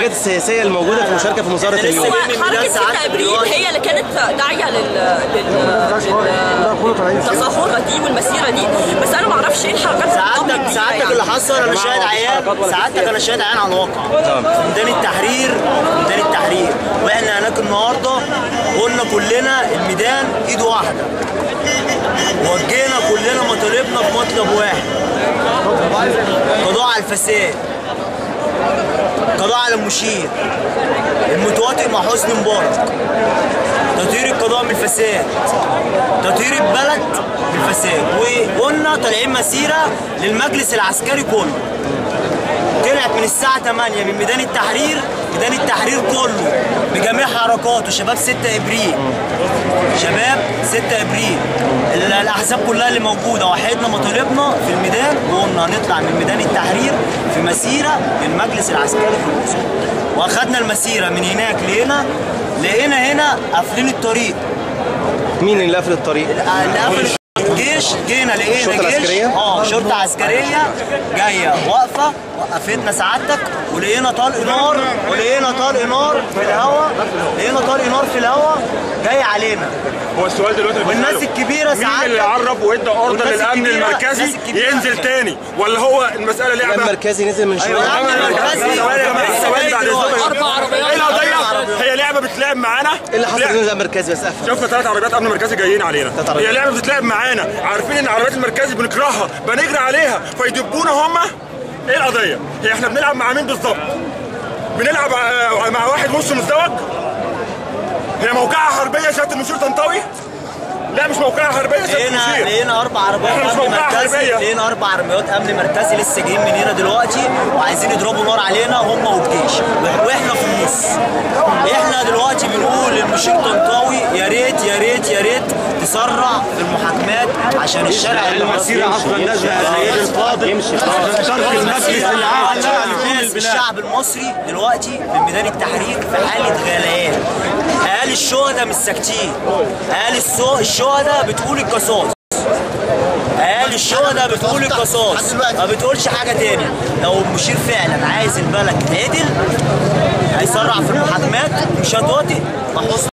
التحركات السياسيه الموجوده في المشاركه في مظاهره هو اليوم حركة 6 ابريل هي اللي كانت داعية لل لل للتظاهرة دي والمسيرة دي بس انا ما اعرفش ايه الحركات سعادتك الضخمة دي سعادتك يعني. اللي حصل انا شاهد عيان سعادتك انا شاهد عيان على الواقع في ميدان التحرير في ميدان التحرير واحنا هناك النهارده قلنا كلنا الميدان ايد واحده وجينا كلنا مطالبنا بمطلب واحد قضاء على الفساد قضاء على المشير المتواطئ مع حسني مبارك تطهير القضاء من الفساد تطهير البلد من الفساد وقلنا طالعين مسيره للمجلس العسكري كله طلعت من الساعة 8 من ميدان التحرير ميدان التحرير كله بجميع حركاته شباب 6 ابريل شباب 6 ابريل ال- الاحزاب كلها اللي موجوده وحدنا مطالبنا في الميدان وقلنا هنطلع من ميدان التحرير في مسيره للمجلس العسكري في الاقصر واخدنا المسيره من هناك لهنا لقينا هنا قافلين الطريق مين اللي قفل الطريق؟ اللي قفل الجيش جينا لقينا الشرطة جيش العسكرية؟ اه شرطه عسكريه جايه واقفه وقفتنا سعادتك ولقينا طلق نار ولقينا طلق نار في الهواء لقينا طلق نار في الهواء جاي علينا هو السؤال دلوقتي اللي والناس بسأله، الكبيرة مين ساعات- اللي عرف وادى اوردر والناس للامن الكبيرة- المركزي الناس الكبيرة ينزل عشان- تاني ولا هو المساله الامن لعبه المركزي نزل من شويه الأمن المركزي ثواني بعد دلوقتي. اذنك ايه القضيه هي لعبه بتلعب معانا ايه اللي حصل لعب- في الامن المركزي بس قفل شفنا ثلاث عربيات امن مركزي جايين علينا تلات عربيات. هي لعبه بتتلعب معانا عارفين ان عربيات المركزي بنكرهها بنجري عليها فيدبونا هم ايه القضيه هي احنا بنلعب مع مين بالظبط بنلعب آه، مع واحد نص مزدوج هي موقعها حربيه سياده المشير طنطاوي لا مش موقعها حربيه سياده لقينا المشير لقينا اربع عربيات إحنا مش امن موقعها مركزي حربية. لقينا اربع عربيات امن مركزي لسه جايين من هنا دلوقتي وعايزين يضربوا نار علينا هم والجيش واحنا في النص احنا دلوقتي بنقول للمشير طنطاوي يا ريت يا ريت يا ريت تسرع في المحاكمات عشان الشارع المصري اصلا نازله سيد الفاضل يمشي ترك المجلس العام الناس الشعب المصري دلوقتي في ميدان التحرير في حالة غليان أهالي الشهداء مش ساكتين أهالي السو- الشهداء بتقول القصاص أهالي الشهداء بتقول القصاص ما بتقولش حاجة تاني لو المشير فعلا عايز البلد تعدل هيسرع في المحاكمات مش هتوافق مع حسني